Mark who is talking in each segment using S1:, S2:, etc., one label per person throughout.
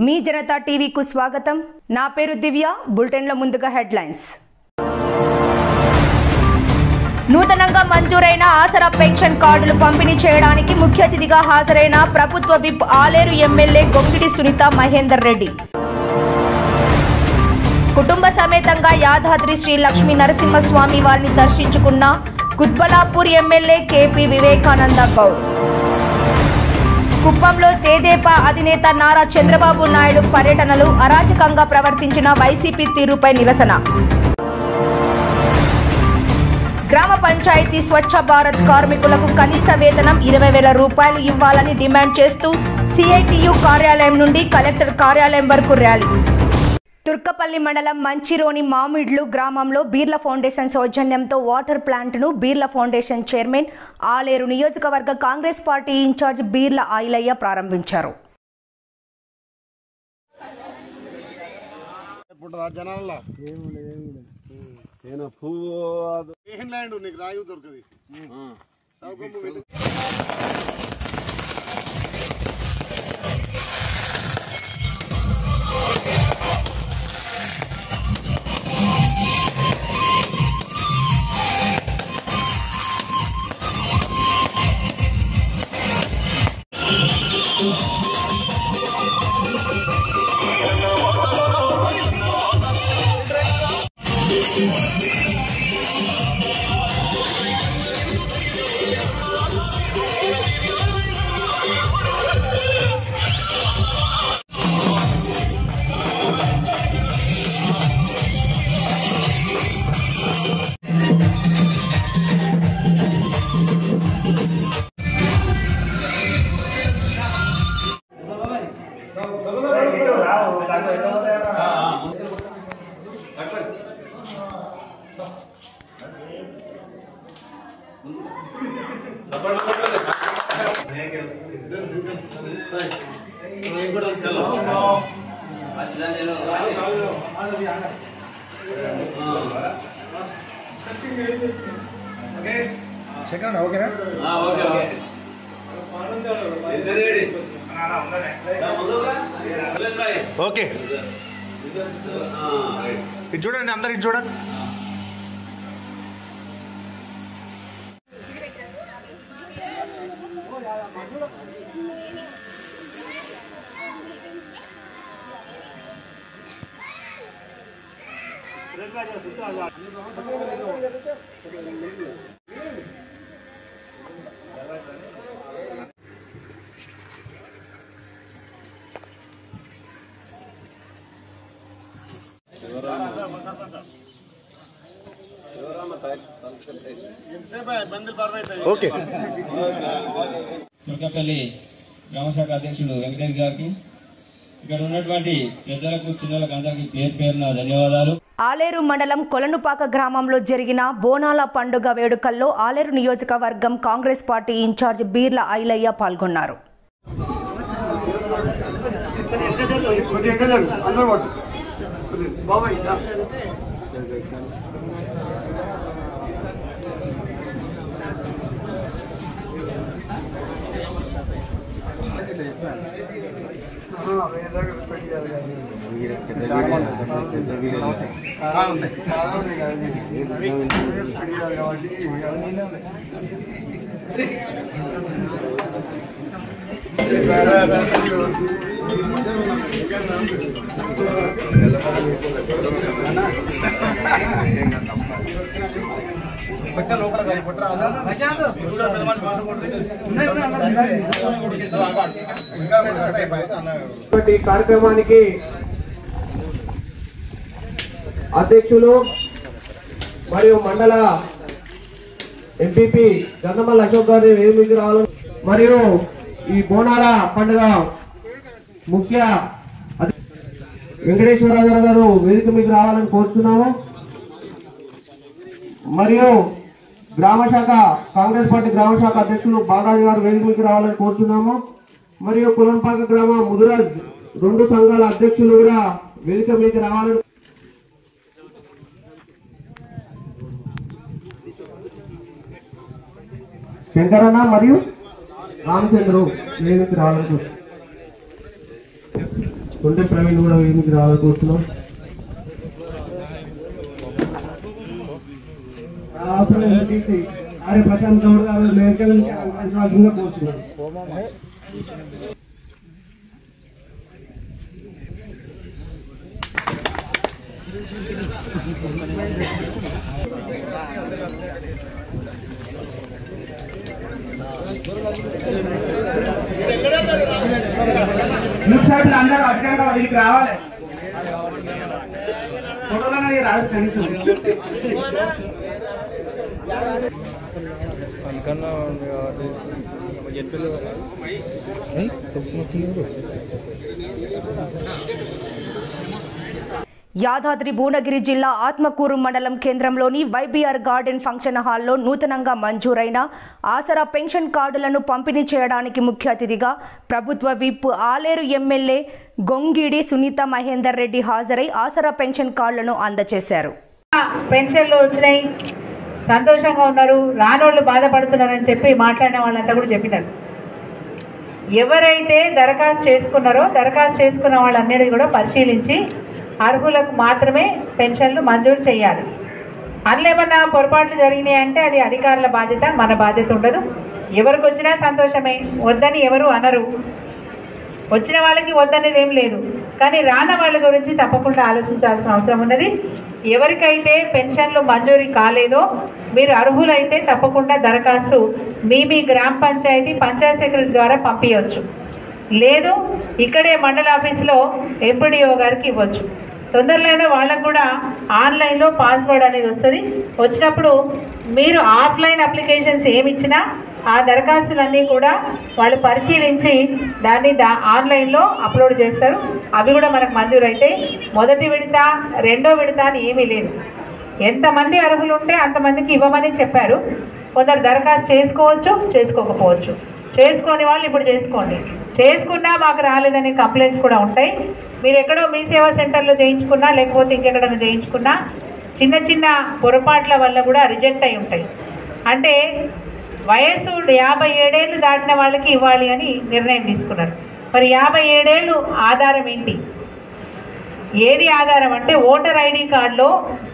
S1: మీ జనతా టీవీకు స్వాగతం నా పేరు దివ్య బులెటిన్ల ముందుగా హెడ్లైన్స్ నూతనంగా మంజూరైన ఆసరా పెన్షన్ కార్డులు పంపిణీ చేయడానికి ముఖ్య అతిథిగా హాజరైన ప్రభుత్వ విప్ ఆలేరు ఎమ్మెల్యే గొంగిడి సునీత మహేందర్ రెడ్డి కుటుంబ సమేతంగా యాదాద్రి శ్రీ లక్ష్మీ నరసింహస్వామి వారిని దర్శించుకున్న కుత్బలాపూర్ ఎమ్మెల్యే కేపీ వివేకానంద గౌడ్ కుప్పంలో తేదేపా అధినేత నారా చంద్రబాబు నాయుడు పర్యటనలు అరాచకంగా ప్రవర్తించిన వైసీపీ తీరుపై నిరసన గ్రామ పంచాయతీ స్వచ్ఛ భారత్ కార్మికులకు కనీస వేతనం ఇరవై వేల రూపాయలు ఇవ్వాలని డిమాండ్ చేస్తూ సిఐటియు కార్యాలయం నుండి కలెక్టర్ కార్యాలయం వరకు ర్యాలీ తుర్కపల్లి మండలం మంచిరోని మామిడ్లు గ్రామంలో బీర్ల ఫౌండేషన్ సౌజన్యంతో వాటర్ ప్లాంట్ను బీర్ల ఫౌండేషన్ చైర్మన్ ఆలేరు నియోజకవర్గ Congress party incharge Beerla Ailaiah ప్రారంభించారు
S2: పుట్టదా జనాల
S3: నేను పువ్వు అది
S2: ఏం ల్యాండ్ నీకు రాయి దొరకది సౌకమ్మ పెట్టి
S4: ఓకే ఇది చూడండి అందరు ఇది చూడండి
S2: ఎంతసేపు బందిల్ పర్వైతే
S4: ఓకే
S5: తుర్కపల్లి గ్రామశాఖ అధ్యక్షుడు వెంకటేష్ గారికి ఇక్కడ ఉన్నటువంటి పెద్దలకు చిన్నలకు అందరికీ పేరు పేరున ధన్యవాదాలు
S1: ఆలేరు మండలం కొలనుపాక గ్రామంలో జరిగిన బోనాల పండుగ వేడుకల్లో ఆలేరు నియోజకవర్గం Congress party incharge Beerla Ailaiah పాల్గొన్నారు
S6: ఇటువంటి కార్యక్రమానికి అధ్యక్షులు మరియు మండల ఎంపీపీ గంధమల్ల అశోక్ గారిని వేదికకి రావాలని మరియు ఈ బోనాల పండుగ ముఖ్య అధి- వెంకటేశ్వరరావు గారు వేదిక మీకు రావాలని కోరుతున్నాము మరియు గ్రామ శాఖ కాంగ్రెస్ పార్టీ గ్రామ శాఖ అధ్యక్షులు బాలాజీ గారు వేదిక మీకు రావాలని కోరుతున్నాము మరియు కులంపాక గ్రామ ముదురాజ్ రెండు సంఘాల అధ్యక్షులు కూడా వేదిక మీకు రావాలని శంకరన్న మరియు రామచంద్రు వేదిక రావాలని కోరుతున్నాము. ఉంటే ప్రవీణ్ కూడా వేదికకి రావాలని కోరుతున్నాం అవసరం ఎంపీసీ ఆర్య ప్రశాంత్ గౌడ్ గారు మేకల్ అలంకరించవలసిందిగా కోరుతున్నాం
S3: మున్సిపాలిటీ అందరూ అధికంగా వీరికి రావాలి ఫోటోలు అనేది రాదు కనీసం
S1: యాదాద్రి భువనగిరి జిల్లా ఆత్మకూరు మండలం కేంద్రంలోని వైబీఆర్ గార్డెన్ ఫంక్షన్ హాల్లో నూతనంగా మంజూరైన ఆసరా పెన్షన్ కార్డులను పంపిణీ చేయడానికి ముఖ్య అతిథిగా ప్రభుత్వ విప్ ఆలేరు ఎమ్మెల్యే గొంగిడి సునీత మహేందర్ రెడ్డి హాజరై ఆసరా పెన్షన్ కార్డులను అందజేశారు
S7: పెన్షన్లు వచ్చినాయి సంతోషంగా ఉన్నారు రానోళ్ళు బాధపడుతున్నారని చెప్పి మాట్లాడిన వాళ్ళంతా కూడా చెప్పినారు ఎవరైతే దరఖాస్తు చేసుకున్నారో దరఖాస్తు చేసుకున్న వాళ్ళన్నిటి కూడా పరిశీలించి అర్హులకు మాత్రమే పెన్షన్లు మంజూరు చేయాలి అందులో ఏమన్నా పొరపాట్లు జరిగినాయి అంటే అది అధికారుల బాధ్యత మన బాధ్యత ఉండదు ఎవరికి వచ్చినా సంతోషమే వద్దని ఎవరు అనరు వచ్చిన వాళ్ళకి వద్దనేది ఏం లేదు కానీ రాన వాళ్ళ గురించి తప్పకుండా ఆలోచించాల్సిన అవసరం ఉన్నది ఎవరికైతే పెన్షన్లు మంజూరీ కాలేదో మీరు అర్హులైతే తప్పకుండా దరఖాస్తు మీ మీ గ్రామ పంచాయతీ పంచాయత్ సెక్రటరీ ద్వారా పంపించవచ్చు లేదు ఇక్కడే మండల ఆఫీస్లో ఎంపీడీఓ గారికి ఇవ్వచ్చు తొందరలోనే వాళ్ళకు కూడా ఆన్లైన్లో పాస్వర్డ్ అనేది వస్తుంది వచ్చినప్పుడు మీరు ఆఫ్లైన్ అప్లికేషన్స్ ఏమి ఇచ్చినా ఆ దరఖాస్తులన్నీ కూడా వాళ్ళు పరిశీలించి దాన్ని దా ఆన్లైన్లో అప్లోడ్ చేస్తారు అవి కూడా మనకు మంజూరు అయితే మొదటి విడత రెండో విడత అని ఏమీ లేదు ఎంతమంది అర్హులు ఉంటే అంతమందికి ఇవ్వమని చెప్పారు కొందరు దరఖాస్తు చేసుకోవచ్చు చేసుకోకపోవచ్చు చేసుకోని వాళ్ళు ఇప్పుడు చేసుకోండి చేసుకున్నా మాకు రాలేదని కంప్లైంట్స్ కూడా ఉంటాయి మీరు ఎక్కడో మీ సేవా సెంటర్లో చేయించుకున్నా లేకపోతే ఇంకెక్కడైనా చేయించుకున్నా చిన్న చిన్న పొరపాట్ల వల్ల కూడా రిజెక్ట్ అయి ఉంటాయి అంటే వయస్సు యాభై ఏడేళ్ళు దాటిన వాళ్ళకి ఇవ్వాలి అని నిర్ణయం తీసుకున్నారు మరి యాభై ఏడేళ్ళు ఆధారం ఏంటి ఏది ఆధారం అంటే ఓటర్ ఐడి కార్డులో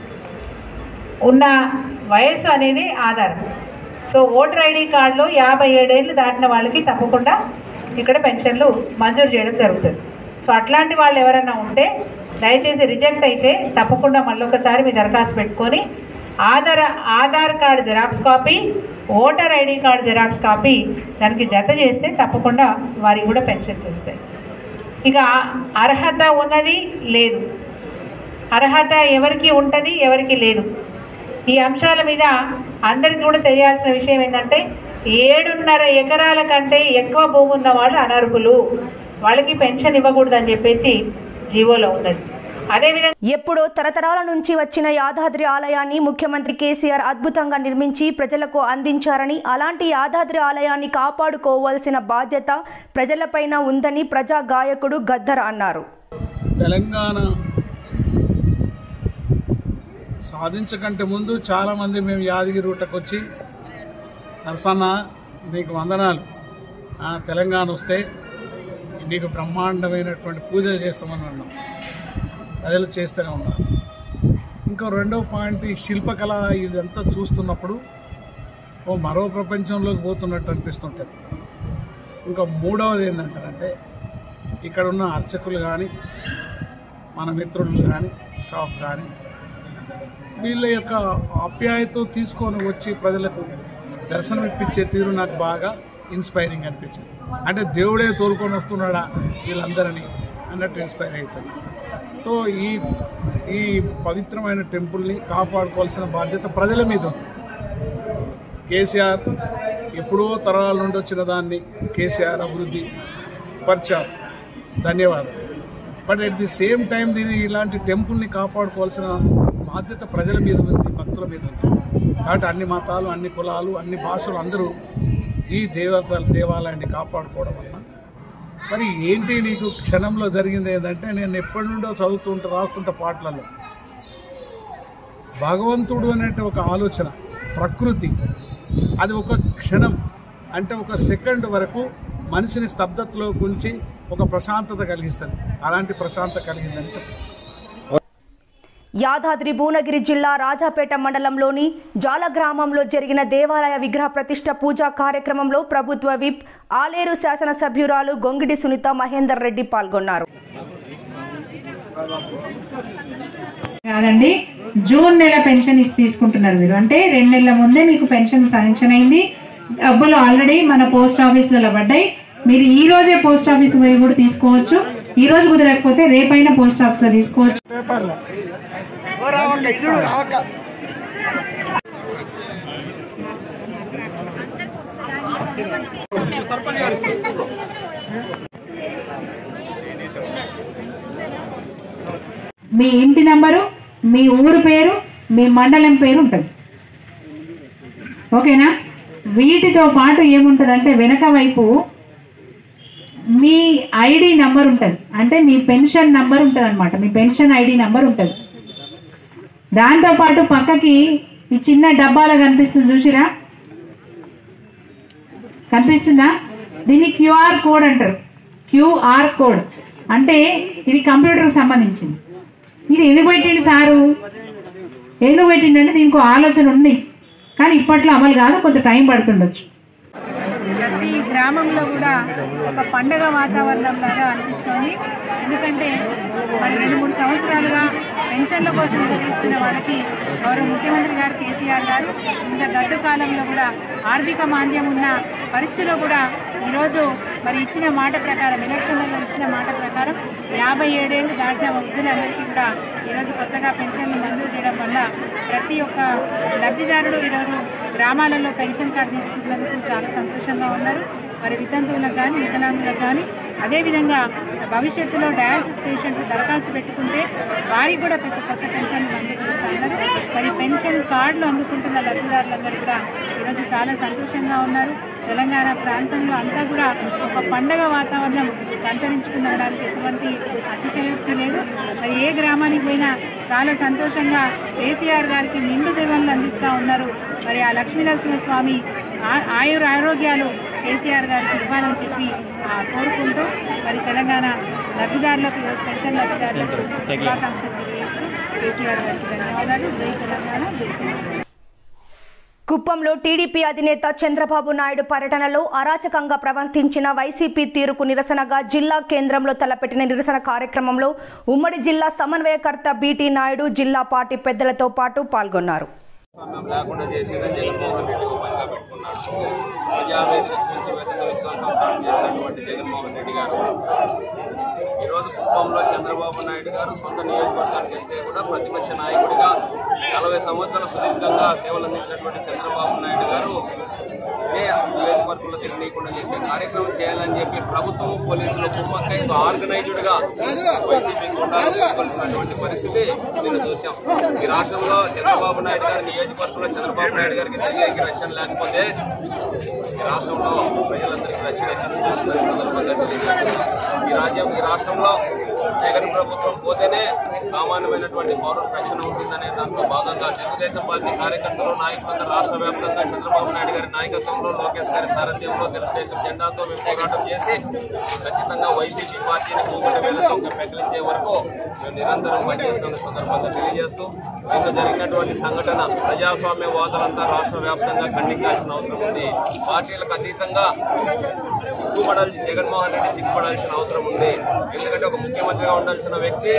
S7: ఉన్న వయస్సు అనేది ఆధారం సో ఓటర్ ఐడి కార్డులో యాభై ఏడేళ్ళు దాటిన వాళ్ళకి తప్పకుండా ఇక్కడ పెన్షన్లు మంజూరు చేయడం జరుగుతుంది సో అట్లాంటి వాళ్ళు ఎవరైనా ఉంటే దయచేసి రిజెక్ట్ అయితే తప్పకుండా మళ్ళొకసారి మీ దరఖాస్తు పెట్టుకొని Aadhaar Aadhaar card xerox copy voter ID card xerox copy దానికి జత చేస్తే తప్పకుండా వారికి కూడా పెన్షన్ చేస్తాయి ఇక అర్హత ఉన్నది లేదు అర్హత ఎవరికి ఉంటుంది ఎవరికి లేదు ఈ అంశాల మీద అందరికీ కూడా తెలియాల్సిన విషయం ఏంటంటే ఏడున్నర ఎకరాల కంటే ఎక్కువ భూమి ఉన్న వాళ్ళు అనర్హులు వాళ్ళకి పెన్షన్ ఇవ్వకూడదని చెప్పేసి జీవోలో ఉన్నది అదేవిధంగా
S1: ఎప్పుడో తరతరాల నుంచి వచ్చిన యాదాద్రి ఆలయాన్ని ముఖ్యమంత్రి కేసీఆర్ అద్భుతంగా నిర్మించి ప్రజలకు అందించారని అలాంటి యాదాద్రి ఆలయాన్ని కాపాడుకోవాల్సిన బాధ్యత ప్రజలపైన ఉందని ప్రజా గాయకుడు గద్దర్ అన్నారు
S8: తెలంగాణ సాధించకంటే ముందు చాలామంది మేము యాదగిరి రూటకు వచ్చి నరసన్న నీకు వందనాలు ఆ, తెలంగాణ వస్తే నీకు బ్రహ్మాండమైనటువంటి పూజలు చేస్తామని అన్నాం ప్రజలు చేస్తూనే ఉన్నారు ఇంకో రెండో పాయింట్ ఈ శిల్పకళ ఇదంతా చూస్తున్నప్పుడు ఓ మరో ప్రపంచంలోకి పోతున్నట్టు అనిపిస్తుంటుంది ఇంకా మూడవది ఏంటంటే ఇక్కడ ఉన్న అర్చకులు కానీ మన మిత్రులు కానీ స్టాఫ్ కానీ వీళ్ళ యొక్క ఆప్యాయత తీసుకొని వచ్చి ప్రజలకు దర్శనం ఇప్పించే తీరు నాకు బాగా ఇన్స్పైరింగ్ అనిపించింది అంటే దేవుడే తోలుకొని వస్తున్నాడా వీళ్ళందరినీ అన్నట్టు ఇన్స్పైర్ అవుతుంది సో ఈ ఈ పవిత్రమైన టెంపుల్ని కాపాడుకోవాల్సిన బాధ్యత ప్రజల మీద ఉంది కేసీఆర్ ఎప్పుడో తరాల నుండి వచ్చిన దాన్ని కేసీఆర్ అభివృద్ధి పరిచారు ధన్యవాదాలు but at the same time దీన్ని ఇలాంటి టెంపుల్ని కాపాడుకోవాల్సిన బాధ్యత ప్రజల మీద ఉంది భక్తుల మీద ఉంది కాబట్టి అన్ని మతాలు అన్ని కులాలు అన్ని భాషలు అందరూ ఈ దేవత దేవాలయాన్ని కాపాడుకోవడం వల్ల మరి ఏంటి నీకు క్షణంలో జరిగింది ఏంటంటే నేను ఎప్పటి నుండో చదువుతుంటా రాస్తుంటా పాటలలో భగవంతుడు అనేటి ఒక ఆలోచన ప్రకృతి అది ఒక క్షణం అంటే ఒక సెకండ్ వరకు మనిషిని స్తబ్దతలో గుంచి ఒక ప్రశాంతత కలిగిస్తుంది అలాంటి ప్రశాంతత కలిగిందని చెప్తాను
S1: యాదాద్రి భువనగిరి జిల్లా రాజాపేట మండలంలోని జాల గ్రామంలో జరిగిన దేవాలయ విగ్రహ ప్రతిష్ట పూజా కార్యక్రమంలో ప్రభుత్వ విప్ ఆలేరు శాసనసభ్యురాలు గొంగిడి సునీత మహేందర్ రెడ్డి పాల్గొన్నారు
S7: కాదండి జూన్ నెల పెన్షన్ ఇస్ తీసుకుంటున్నారు మీరు అంటే రెండు నెలల ముందే మీకు పెన్షన్ శాంక్షన్ అయింది డబ్బులు ఆల్రెడీ మన పోస్ట్ ఆఫీసులలో పడ్డాయి మీరు ఈ రోజే పోస్ట్ ఆఫీస్ పోయి కూడా తీసుకోవచ్చు ఈ రోజు కుదరకపోతే రేపైనా పోస్ట్ ఆఫీస్లో తీసుకోవచ్చు మీ ఇంటి నంబరు మీ ఊరు పేరు మీ మండలం పేరు ఉంటుంది ఓకేనా వీటితో పాటు ఏముంటుందంటే వెనక వైపు మీ ఐడి నంబర్ ఉంటుంది అంటే మీ పెన్షన్ నంబర్ ఉంటుంది అనమాట మీ పెన్షన్ ఐడి నంబర్ ఉంటుంది దాంతోపాటు పక్కకి ఈ చిన్న డబ్బాలో కనిపిస్తుంది చూసిరా కనిపిస్తుందా దీన్ని క్యూఆర్ కోడ్ అంటారు క్యూఆర్ కోడ్ అంటే ఇది కంప్యూటర్కి సంబంధించింది ఇది ఎందుకు పెట్టిండు సారు ఎందుకు పెట్టిండు అంటే దీనికి ఒక ఆలోచన ఉంది కానీ ఇప్పట్లో అమలు కాదు కొంత టైం పడుతుండొచ్చు
S9: ప్రతి గ్రామంలో కూడా ఒక పండగ వాతావరణం లాగా అనిపిస్తోంది ఎందుకంటే మరి రెండు మూడు సంవత్సరాలుగా పెన్షన్ల కోసం ఎదురుస్తున్న వాళ్ళకి గౌరవ ముఖ్యమంత్రి గారు కేసీఆర్ గారు ఇంత గడ్డు కాలంలో కూడా ఆర్థిక మాంద్యం ఉన్న పరిస్థితిలో కూడా ఈరోజు మరి ఇచ్చిన మాట ప్రకారం ఎలక్షన్లలో ఇచ్చిన మాట ప్రకారం యాభై ఏడేళ్ళు దాటిన వృద్ధులందరికీ కూడా ఈరోజు కొత్తగా పెన్షన్లు మంజూరు చేయడం వల్ల ప్రతి ఒక్క లబ్ధిదారుడు ఈరోజు గ్రామాలలో పెన్షన్ కార్డు తీసుకుంటున్నందుకు చాలా సంతోషంగా ఉన్నారు మరి వితంతువులకు కానీ వికలాంగులకు కానీ అదేవిధంగా భవిష్యత్తులో డయాలసిస్ పేషెంట్లు దరఖాస్తు పెట్టుకుంటే వారికి కూడా ప్రతి కొత్త పెన్షన్లు మంజూరు చేస్తూ ఉన్నారు మరి పెన్షన్ కార్డులు అందుకుంటున్న లబ్ధిదారులందరూ కూడా ఈరోజు చాలా సంతోషంగా ఉన్నారు తెలంగాణ ప్రాంతంలో అంతా కూడా ఒక పండగ వాతావరణం సంతరించుకునడానికి ఎటువంటి అతిశయోక్తి లేదు మరి ఏ గ్రామానికి పోయినా చాలా సంతోషంగా కేసీఆర్ గారికి నిండు దీవెనలు అందిస్తూ ఉన్నారు మరి ఆ లక్ష్మీనరసింహస్వామి ఆ- ఆయుర ఆరోగ్యాలు కేసీఆర్ గారికి ఇవ్వాలని చెప్పి ఆ, కోరుకుంటూ మరి తెలంగాణ లబ్ధిదారులకు ఈరోజు పెన్షన్ లబ్ధిదారులకు శుభాకాంక్షలు తెలియజేస్తూ కేసీఆర్ గారికి ధన్యవాదాలు జై తెలంగాణ జై కేసీఆర్
S1: కుప్పంలో టీడీపీ అధినేత చంద్రబాబు నాయుడు పర్యటనలో అరాచకంగా ప్రవర్తించిన వైసీపీ తీరుకు నిరసనగా జిల్లా కేంద్రంలో తలపెట్టిన నిరసన కార్యక్రమంలో ఉమ్మడి జిల్లా సమన్వయకర్త బీటీ నాయుడు జిల్లా పార్టీ పెద్దలతో పాటు పాల్గొన్నారు
S10: లేకుండా చేసేదని జగన్మోహన్ రెడ్డి ఓపెన్గా పెట్టుకున్నాడు ప్రజావేదిక కూల్చివేతగా విధ్వంసం స్టార్ట్ చేసినటువంటి జగన్మోహన్ రెడ్డి గారు ఈరోజు కుప్పంలో చంద్రబాబు నాయుడు గారు సొంత నియోజకవర్గానికి వెళ్తే కూడా ప్రతిపక్ష నాయకుడిగా నలభై సంవత్సరాల సుదీర్ఘంగా సేవలు అందించినటువంటి చంద్రబాబు నాయుడు గారు ఏ నియోజకవర్గంలో తిరగనీయకుండా చేసే కార్యక్రమం చేయాలని చెప్పి ప్రభుత్వం పోలీసులు కుమ్మక్కై ఆర్గనైజ్డ్ గా వైసీపీ గుండాలు తీసుకుంటున్నటువంటి పరిస్థితి నిన్న చూసాం ఈ రాష్ట్రంలో చంద్రబాబు నాయుడు గారి నియోజకవర్గంలో చంద్రబాబు నాయుడు గారికి తిరిగి రక్షణ లేకపోతే ఈ రాష్ట్రంలో ప్రజలందరికీ రక్షణ ఎక్కడ చూస్తుందని సందర్భంగా తెలియజేస్తున్నాం ఈ రాజ్యం ఈ రాష్ట్రంలో జగన్ ప్రభుత్వం పోతేనే సామాన్యమైనటువంటి పౌరుల రక్షణ ఉంటుందనే దాంట్లో భాగంగా తెలుగుదేశం పార్టీ కార్యకర్తలు నాయకులందరూ రాష్ట్ర వ్యాప్తంగా చంద్రబాబు నాయుడు గారి నాయకత్వంలో లోకేష్ గారి సారథ్యంలో తెలుగుదేశం జెండాతో మేము పోరాటం చేసి ఖచ్చితంగా వైసీపీ పార్టీని మూగుట వేలతో పెకిలించే వరకు మేము నిరంతరం పనిచేస్తున్న సందర్భంగా తెలియజేస్తూ నిన్న జరిగినటువంటి సంఘటన ప్రజాస్వామ్య వాదులంతా రాష్ట్ర వ్యాప్తంగా ఖండించాల్సిన అవసరం ఉంది పార్టీలకు అతీతంగా సిగ్గుపడాలి జగన్మోహన్ రెడ్డి సిగ్గుపడాల్సిన అవసరం ఉంది ఎందుకంటే ఒక ముఖ్యమంత్రిగా ఉండాల్సిన వ్యక్తి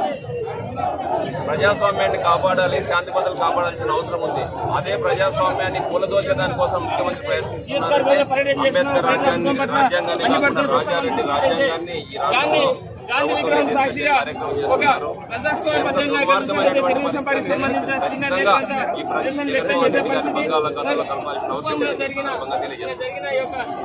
S10: ప్రజాస్వామ్యాన్ని కాపాడాలి శాంతి భద్రతలు కాపాడాల్సిన అవసరం ఉంది అదే ప్రజాస్వామ్యాన్ని కూలదోసే దానికోసం ముఖ్యమంత్రి ప్రయత్నిస్తున్నారంటే అంబేద్కర్ రాజ్యాంగాన్ని రాజ్యాంగాన్ని కాకుండా రాజారెడ్డి రాజ్యాంగాన్ని ఈ రాష్ట్రంలో ప్రభుత్వం తీసుకొచ్చే కార్యక్రమం చేస్తున్నారు ఎంత దుర్మార్గమైనటువంటి పరిస్థితిని ఖచ్చితంగా ఈ ప్రజ- జగన్మోహన్ రెడ్డి గారి బంగాళాఖాతంలో కలపాల్సిన అవసరం ఉందని ఈ సందర్భంగా తెలియజేస్తున్నారు